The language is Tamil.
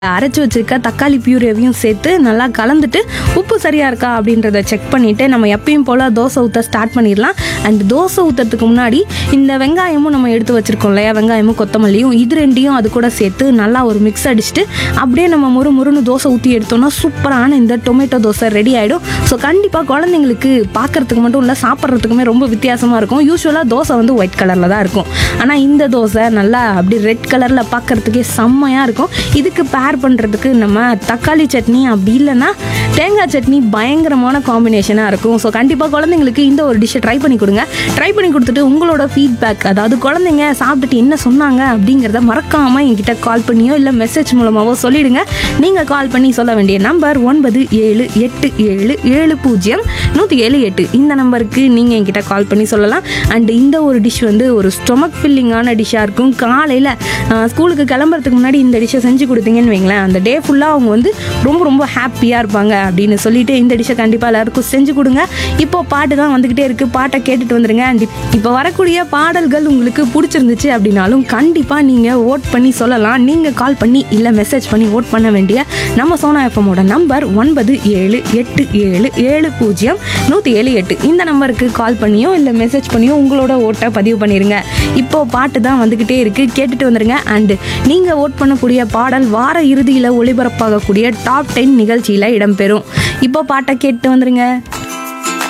அரைச்சி வச்சிருக்க தக்காளி பியூரேவையும் சேர்த்து நல்லா கலந்துட்டு உப்பு சரியா இருக்கா அப்படின்றத செக் பண்ணிட்டு நம்ம எப்பயும் போல தோசை ஊற்ற ஸ்டார்ட் பண்ணிடலாம் அண்ட் தோசை ஊற்றுறதுக்கு முன்னாடி இந்த வெங்காயமும் நம்ம எடுத்து வச்சிருக்கோம் இல்லையா வெங்காயமும் கொத்தமல்லியும் இது ரெண்டையும் அது கூட சேர்த்து நல்லா ஒரு மிக்ஸ் அடிச்சுட்டு அப்படியே நம்ம முறு முறுன்னு தோசை ஊற்றி எடுத்தோம்னா சூப்பரான இந்த டொமேட்டோ தோசை ரெடி ஆகிடும் ஸோ கண்டிப்பாக குழந்தைங்களுக்கு பார்க்கறதுக்கு மட்டும் இல்லை சாப்பிட்றதுக்குமே ரொம்ப வித்தியாசமாக இருக்கும் யூஸ்வலாக தோசை வந்து ஒயிட் கலரில் தான் இருக்கும் ஆனால் இந்த தோசை நல்லா அப்படி ரெட் கலரில் பார்க்கறதுக்கே செம்மையாக இருக்கும் இதுக்கு பேர் பண்ணுறதுக்கு நம்ம தக்காளி சட்னி அப்படி இல்லைன்னா தேங்காய் சட்னி பயங்கரமான காம்பினேஷனாக இருக்கும் ஸோ கண்டிப்பாக குழந்தைங்களுக்கு இந்த ஒரு டிஷ்ஷை ட்ரை பண்ணி கொடுங்க ட்ரை பண்ணி கொடுத்துட்டு உங்களோட ஃபீட்பேக் அதாவது குழந்தைங்க சாப்பிட்டுட்டு என்ன சொன்னாங்க அப்படிங்கிறத மறக்காமல் என்கிட்ட கால் பண்ணியோ இல்லை மெசேஜ் மூலமாகவோ சொல்லிடுங்க நீங்கள் கால் பண்ணி சொல்ல வேண்டிய நம்பர் ஒன்பது ஏழு எட்டு ஏழு ஏழு பூஜ்ஜியம் நூற்றி ஏழு எட்டு இந்த நம்பருக்கு நீங்கள் என்கிட்ட கால் பண்ணி சொல்லலாம் அண்ட் இந்த ஒரு டிஷ் வந்து ஒரு ஸ்டொமக் ஃபில்லிங்கான டிஷ்ஷாக இருக்கும் காலையில் ஸ்கூலுக்கு கிளம்புறதுக்கு முன்னாடி இந்த டிஷ்ஷை செஞ்சு கொடுத்தீங்கன்னு வைங்களேன் அந்த டே ஃபுல்லாக அவங்க வந்து ரொம்ப ரொம்ப ஹாப்பியாக இருப்பாங்க அப்படின்னு சொல்லிட்டு இந்த டிஷ்ஷை கண்டிப்பாக எல்லாருக்கும் செஞ்சு கொடுங்க இப்போ பாட்டு தான் வந்துக்கிட்டே இருக்குது பாட்டை கேட்டுட்டு வந்துருங்க அண்ட் இப்போ வரக்கூடிய பாடல்கள் உங்களுக்கு பிடிச்சிருந்துச்சு அப்படின்னாலும் கண்டிப்பாக நீங்கள் ஓட் பண்ணி சொல்லலாம் நீங்கள் கால் பண்ணி இல்லை மெசேஜ் பண்ணி ஓட் பண்ண வேண்டிய நம்ம சோனா எஃப்எம்மோட நம்பர் ஒன்பது ஏழு எட்டு ஏழு ஏழு பூஜ்ஜியம் நூற்றி ஏழு எட்டு இந்த நம்பருக்கு கால் பண்ணியோ இல்லை மெசேஜ் பண்ணியோ உங்களோட ஓட்டை பதிவு பண்ணிடுங்க இப்போ பாட்டு தான் வந்துக்கிட்டே இருக்குது கேட்டுட்டு வந்துருங்க அண்டு நீங்கள் ஓட் பண்ணக்கூடிய பாடல் வார இறுதியில் ஒளிபரப்பாகக்கூடிய டாப் டென் நிகழ்ச்சியில் இடம்பெறும் இப்போ பாட்டை கேட்டு வந்துருங்க